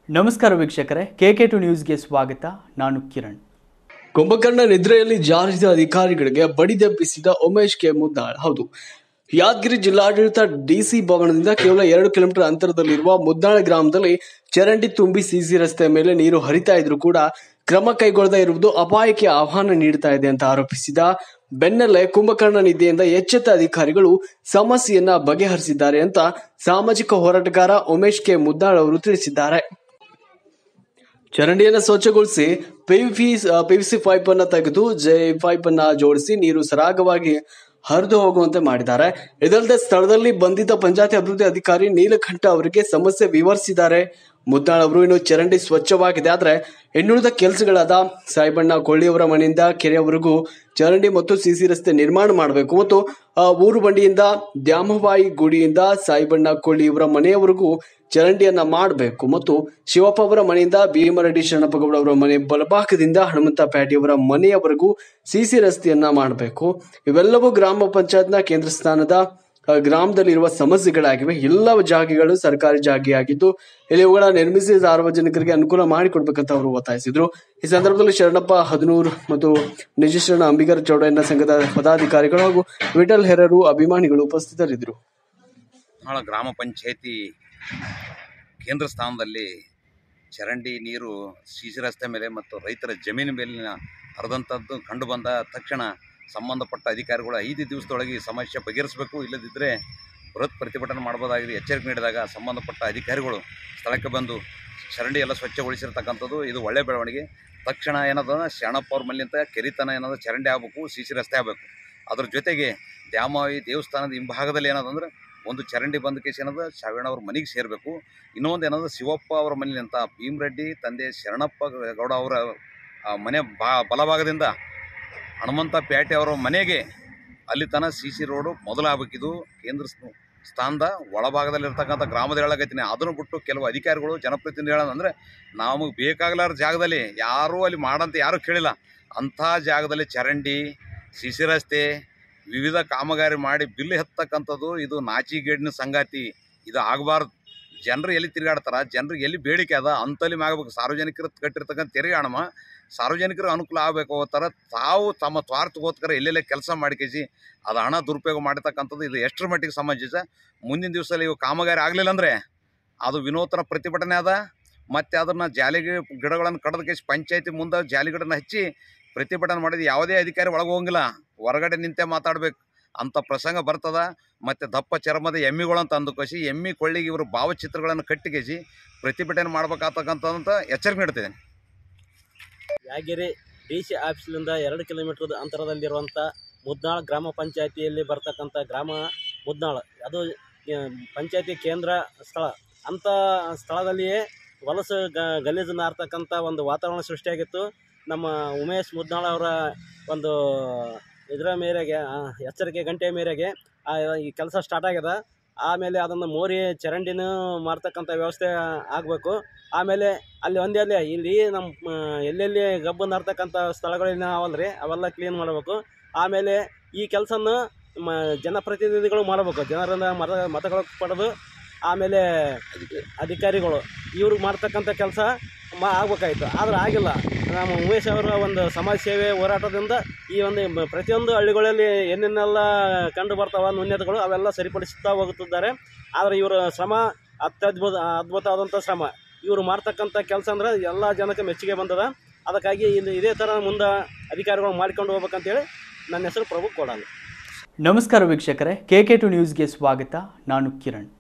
ನಮಸ್ಕಾರ ವೀಕ್ಷಕರೇ K K to ನ್ಯೂಸ್ಗೆ ಸ್ವಾಗತ ನಾನು ಕಿರಣ್ ಕುಂಭಕರ್ಣ ನಿದ್ರೆಯಲ್ಲಿ ಜಾರಿದ ಅಧಿಕಾರಿಗಳಿಗೆ ಬಡಿದೆಬ್ಬಿಸಿದ ಉಮೇಶ್ ಕೆ ಮುದ್ದಾಳ್ ಹೌದು ಯಾದಗಿರಿ ಜಿಲ್ಲಾಡಳಿತ ಡಿಸಿ ಭವನದಿಂದ ಕೇವಲ ಎರಡು ಕಿಲೋಮೀಟರ್ ಅಂತರದಲ್ಲಿರುವ ಮುದ್ದಾಳ ಗ್ರಾಮದಲ್ಲಿ ಚರಂಡಿ ತುಂಬಿ ಸಿಸಿ ರಸ್ತೆ ಮೇಲೆ ನೀರು ಹರಿತಾ ಇದ್ರು ಕೂಡ ಕ್ರಮ ಕೈಗೊಳ್ಳದೇ ಇರುವುದು ಅಪಾಯಕ್ಕೆ ಆಹ್ವಾನ ನೀಡ್ತಾ ಇದೆ ಅಂತ ಆರೋಪಿಸಿದ ಬೆನ್ನಲ್ಲೇ ಕುಂಭಕರ್ಣ ನಿದ್ದೆಯಿಂದ ಎಚ್ಚೆತ್ತ ಅಧಿಕಾರಿಗಳು ಸಮಸ್ಯೆಯನ್ನ ಬಗೆಹರಿಸಿದ್ದಾರೆ ಅಂತ ಸಾಮಾಜಿಕ ಹೋರಾಟಗಾರ ಉಮೇಶ್ ಕೆ ಮುದ್ದಾಳ್ ಅವರು ತಿಳಿಸಿದ್ದಾರೆ ಚರಂಡಿಯನ್ನು ಸ್ವಚ್ಛಗೊಳಿಸಿ ಪಿವಿಸಿ ಪಿವಿಸಿ ಪೈಪ್ ಅನ್ನ ತೆಗೆದು ಜೆ ಪೈಪ್ ಅನ್ನ ಜೋಡಿಸಿ ನೀರು ಸರಾಗವಾಗಿ ಹರಿದು ಹೋಗುವಂತೆ ಮಾಡಿದ್ದಾರೆ ಇದಲ್ಲದೆ ಸ್ಥಳದಲ್ಲಿ ಬಂಧಿತ ಪಂಚಾಯತಿ ಅಭಿವೃದ್ಧಿ ಅಧಿಕಾರಿ ನೀಲಕಂಠ ಅವರಿಗೆ ಸಮಸ್ಯೆ ವಿವರಿಸಿದ್ದಾರೆ ಮುದ್ದಾಳ್ ಅವರು ಇನ್ನು ಚರಂಡಿ ಸ್ವಚ್ಛವಾಗಿದೆ ಆದ್ರೆ ಇನ್ನುಳಿದ ಕೆಲಸಗಳಾದ ಸಾಯಿಬಣ್ಣ ಕೊಳ್ಳಿಯವರ ಮನೆಯಿಂದ ಕೆರೆಯವರೆಗೂ ಚರಂಡಿ ಮತ್ತು ಸಿಸಿ ರಸ್ತೆ ನಿರ್ಮಾಣ ಮಾಡಬೇಕು ಮತ್ತು ಆ, ಊರು ಬಂಡಿಯಿಂದ ದ್ಯಾಮವಾಯಿ ಗುಡಿಯಿಂದ ಸಾಯಿಬಣ್ಣ ಕೊಳ್ಳಿಯವರ ಮನೆಯವರೆಗೂ ಚರಂಡಿಯನ್ನ ಮಾಡಬೇಕು ಮತ್ತು ಶಿವಪ್ಪ ಅವರ ಮನೆಯಿಂದ ಭೀಮರೆಡ್ಡಿ ಶರಣಪ್ಪಗೌಡ ಅವರ ಮನೆ ಬಲಭಾಗದಿಂದ ಹನುಮಂತ ಪ್ಯಾಟಿಯವರ ಮನೆಯವರೆಗೂ ಸಿಸಿ ರಸ್ತೆಯನ್ನ ಮಾಡಬೇಕು ಇವೆಲ್ಲವೂ ಗ್ರಾಮ ಪಂಚಾಯತ್ನ ಕೇಂದ್ರ ಸ್ಥಾನದ ಆ, ಗ್ರಾಮದಲ್ಲಿರುವ ಸಮಸ್ಯೆಗಳಾಗಿವೆ ಎಲ್ಲ ಜಾಗೆಗಳು ಸರ್ಕಾರಿ ಜಾಗೆಯಾಗಿದ್ದು ಇಲ್ಲಿ ಇವುಗಳ ನಿರ್ಮಿಸಿ ಸಾರ್ವಜನಿಕರಿಗೆ ಅನುಕೂಲ ಮಾಡಿಕೊಡ್ಬೇಕಂತ ಅವರು ಒತ್ತಾಯಿಸಿದ್ರು ಈ ಸಂದರ್ಭದಲ್ಲಿ ಶರಣಪ್ಪ ಹದನೂರ್ ಮತ್ತು ನಿಜಶರಣ ಅಂಬಿಗರ ಚೌಡಯ್ಯನ ಸಂಘದ ಪದಾಧಿಕಾರಿಗಳು ಹಾಗೂ ವಿಠಲ್ ಹೆರರು ಅಭಿಮಾನಿಗಳು ಉಪಸ್ಥಿತರಿದ್ದರು ನಾಳ ಗ್ರಾಮ ಪಂಚಾಯತಿ ಕೇಂದ್ರ ಸ್ಥಾನದಲ್ಲಿ ಚರಂಡಿ ನೀರು ಸಿಸಿ ರಸ್ತೆ ಮೇಲೆ ಮತ್ತು ರೈತರ ಜಮೀನು ಮೇಲಿನ ಹರಿದಂಥದ್ದು ಕಂಡು ಬಂದ ತಕ್ಷಣ ಸಂಬಂಧಪಟ್ಟ ಅಧಿಕಾರಿಗಳು ಐದು ದಿವಸದೊಳಗೆ ಈ ಸಮಸ್ಯೆ ಬಗೆಹರಿಸಬೇಕು ಇಲ್ಲದಿದ್ದರೆ ಬೃಹತ್ ಪ್ರತಿಭಟನೆ ಮಾಡಬಹುದಾಗಿದೆ ಎಚ್ಚರಿಕೆ ನೀಡಿದಾಗ ಸಂಬಂಧಪಟ್ಟ ಅಧಿಕಾರಿಗಳು ಸ್ಥಳಕ್ಕೆ ಬಂದು ಚರಂಡಿ ಎಲ್ಲ ಸ್ವಚ್ಛಗೊಳಿಸಿರ್ತಕ್ಕಂಥದ್ದು ಇದು ಒಳ್ಳೆಯ ಬೆಳವಣಿಗೆ ತಕ್ಷಣ ಏನದ ಶರಣಪ್ಪ ಅವ್ರ ಮನೆಯಿಂದ ಕೆರಿತನ ಏನದ ಚರಂಡಿ ಆಗಬೇಕು ಸಿಸಿ ರಸ್ತೆ ಆಗಬೇಕು ಅದ್ರ ಜೊತೆಗೆ ದ್ಯಾಮಾವಿ ದೇವಸ್ಥಾನದ ಹಿಂಭಾಗದಲ್ಲಿ ಏನದಂದ್ರೆ ಒಂದು ಚರಂಡಿ ಬಂದ ಕೇಸ್ ಏನದ ಶಾವಣ್ಣ ಅವ್ರ ಮನೆಗೆ ಸೇರಬೇಕು ಇನ್ನೊಂದು ಏನದ ಶಿವಪ್ಪ ಅವರ ಮನೆಯಂತ ಭೀಮರೆಡ್ಡಿ ತಂದೆ ಶರಣಪ್ಪ ಗೌಡ ಅವರ ಆ, ಮನೆ ಬಾ ಬಲಭಾಗದಿಂದ ಹನುಮಂತ ಪ್ಯಾಟೆ ಅವರ ಮನೆಗೆ ಅಲ್ಲಿ ತನಕ ಸಿ ಸಿ ರೋಡು ಮೊದಲಾಗಬೇಕಿದು ಕೇಂದ್ರ ಸ್- ಸ್ಥಾನದ ಒಳಭಾಗದಲ್ಲಿರ್ತಕ್ಕಂಥ ಗ್ರಾಮದ ಹೇಳಕತ್ತೀನಿ ಅದನ್ನು ಬಿಟ್ಟು ಕೆಲವು ಅಧಿಕಾರಿಗಳು ಜನಪ್ರತಿನಿಧಿ ಹೇಳೋದಂದ್ರೆ ನಮಗೆ ಬೇಕಾಗಲಾರ ಜಾಗದಲ್ಲಿ ಯಾರೂ ಅಲ್ಲಿ ಮಾಡಂತ ಯಾರೂ ಕೇಳಿಲ್ಲ ಅಂಥ ಜಾಗದಲ್ಲಿ ಚರಂಡಿ ಸಿ ಸಿ ರಸ್ತೆ ವಿವಿಧ ಕಾಮಗಾರಿ ಮಾಡಿ ಬಿಲ್ ಎತ್ತಕ್ಕಂಥದ್ದು ಇದು ನಾಚಿಗೇಡಿನ ಸಂಗಾತಿ ಇದು ಆಗಬಾರ್ದು ಜನರು ಎಲ್ಲಿ ತಿರುಗಾಡ್ತಾರ ಜನರಿಗೆ ಎಲ್ಲಿ ಬೇಡಿಕೆ ಅದ ಅಂತಲ್ಲಿ ಆಗಬೇಕು ಸಾರ್ವಜನಿಕರು ಕಟ್ಟಿರ್ತಕ್ಕಂಥ ತೆರಿಗೆ ಹಣಮ ಸಾರ್ವಜನಿಕರಿಗೆ ಅನುಕೂಲ ಆಗಬೇಕು ಥರ ತಾವು ತಮ್ಮ ಸ್ವಾರ್ಥಗೋಸ್ಕರ ಎಲ್ಲೆಲ್ಲೇ ಕೆಲಸ ಮಾಡಿಕೇಸಿ ಅದು ಹಣ ದುರುಪಯೋಗ ಮಾಡಿರ್ತಕ್ಕಂಥದ್ದು ಇದು ಎಷ್ಟರ ಮಟ್ಟಿಗೆ ಸಮಂಜಸ ಮುಂದಿನ ದಿವಸದಲ್ಲಿ ಇವು ಕಾಮಗಾರಿ ಆಗಲಿಲ್ಲ ಅಂದರೆ ಅದು ವಿನೂತನ ಪ್ರತಿಭಟನೆ ಅದ ಮತ್ತು ಅದನ್ನು ಜಾಲಿಗೆ ಗಿಡಗಳನ್ನು ಕಡ್ದು ಕೇಸಿ ಪಂಚಾಯತಿ ಮುಂದೆ ಜಾಲಿ ಗಿಡನ ಹಚ್ಚಿ ಪ್ರತಿಭಟನೆ ಮಾಡಿದ ಯಾವುದೇ ಅಧಿಕಾರಿ ಒಳಗೆ ಹೋಗಂಗಿಲ್ಲ ಹೊರಗಡೆ ನಿಂತೇ ಮಾತಾಡ್ಬೇಕು ಅಂಥ ಪ್ರಸಂಗ ಬರ್ತದ ಮತ್ತು ದಪ್ಪ ಚರ್ಮದ ಎಮ್ಮಿಗಳಂತ ಅಂದುಕೋಸಿ ಎಮ್ಮಿ ಕೊಳ್ಳಿಗೆ ಇವರು ಭಾವಚಿತ್ರಗಳನ್ನು ಕಟ್ಟಿಗೆಸಿ ಪ್ರತಿಭಟನೆ ಮಾಡ್ಬೇಕಾಗ್ತಕ್ಕಂಥದ್ದು ಎಚ್ಚರಿಕೆ ನೀಡ್ತಿದ್ದೇನೆ ಯಾಗಿರಿ ಡಿ ಸಿ ಆಫೀಸ್ನಿಂದ ಎರಡು ಕಿಲೋಮೀಟರ್ ಅಂತರದಲ್ಲಿರುವಂಥ ಮುದ್ನಾಳ್ ಗ್ರಾಮ ಪಂಚಾಯತಿಯಲ್ಲಿ ಬರ್ತಕ್ಕಂಥ ಗ್ರಾಮ ಮುದ್ನಾಳ್ ಅದು ಆ, ಪಂಚಾಯತಿ ಕೇಂದ್ರ ಸ್ಥಳ ಅಂಥ ಸ್ಥಳದಲ್ಲಿಯೇ ಹೊಲಸು ಗ ಗಲೀಜು ನಾರ್ತಕ್ಕಂಥ ಒಂದು ವಾತಾವರಣ ಸೃಷ್ಟಿಯಾಗಿತ್ತು ನಮ್ಮ ಉಮೇಶ್ ಮುದ್ನಾಳ್ ಅವರ ಒಂದು ಇದರ ಮೇರೆಗೆ ಆ, ಎಚ್ಚರಿಕೆ ಗಂಟೆಯ ಮೇರೆಗೆ ಆ, ಈ ಕೆಲಸ ಸ್ಟಾರ್ಟ್ ಆಗ್ಯದ ಆಮೇಲೆ ಅದನ್ನು ಮೋರಿ ಚರಂಡಿನೂ ಮಾಡ್ತಕ್ಕಂಥ ವ್ಯವಸ್ಥೆ ಆಗಬೇಕು ಆಮೇಲೆ ಅಲ್ಲಿ ಒಂದೇ ಅಲ್ಲೇ ಇಲ್ಲಿ ನಮ್ಮ ಆ, ಎಲ್ಲೆಲ್ಲಿ ಗಬ್ಬು ನಾರ್ತಕ್ಕಂಥ ಸ್ಥಳಗಳೇನು ಅವಲ್ರಿ ಅವೆಲ್ಲ ಕ್ಲೀನ್ ಮಾಡಬೇಕು ಆಮೇಲೆ ಈ ಕೆಲಸನ ಮ ಜನಪ್ರತಿನಿಧಿಗಳು ಮಾಡಬೇಕು ಜನರಿಂದ ಮತ ಮತಗಳು ಪಡೆದು ಆಮೇಲೆ ಅಧಿಕಾರಿಗಳು ಇವ್ರು ಮಾಡ್ತಕ್ಕಂಥ ಕೆಲಸ ಮಾ ಆಗ್ಬೇಕಾಯ್ತು ಆದ್ರೆ ಆಗಿಲ್ಲ ನಮ್ಮ ಉಮೇಶ್ ಅವರ ಒಂದು ಸಮಾಜ ಸೇವೆ ಹೋರಾಟದಿಂದ ಈ ಒಂದು ಮ- ಪ್ರತಿಯೊಂದು ಹಳ್ಳಿಗಳಲ್ಲಿ ಏನೇನೆಲ್ಲ ಕಂಡು ಬರ್ತಾವ ನ್ಯೂನ್ಯತೆಗಳು ಅವೆಲ್ಲ ಸರಿಪಡಿಸುತ್ತಾ ಹೋಗುತ್ತಿದ್ದಾರೆ ಆದರೆ ಇವರ ಶ್ರಮ ಅತ್ಯದ್ಭುತ ಅದ್ಭುತವಾದಂಥ ಶ್ರಮ ಇವರು ಮಾಡ್ತಕ್ಕಂಥ ಕೆಲಸ ಅಂದ್ರೆ ಎಲ್ಲ ಜನಕ್ಕೆ ಮೆಚ್ಚುಗೆ ಬಂದದ ಅದಕ್ಕಾಗಿ ಇದು ಇದೇ ಥರ ಮುಂದೆ ಅಧಿಕಾರಿಗಳು ಮಾಡ್ಕೊಂಡು ಹೋಗ್ಬೇಕಂತೇಳಿ ನನ್ನ ಹೆಸರು ಪ್ರಭು ಕೋಡಾಲ್ ನಮಸ್ಕಾರ ವೀಕ್ಷಕರೇ ಕೆ ಕೆ ಟು ನ್ಯೂಸ್ಗೆ ಸ್ವಾಗತ ನಾನು ಕಿರಣ್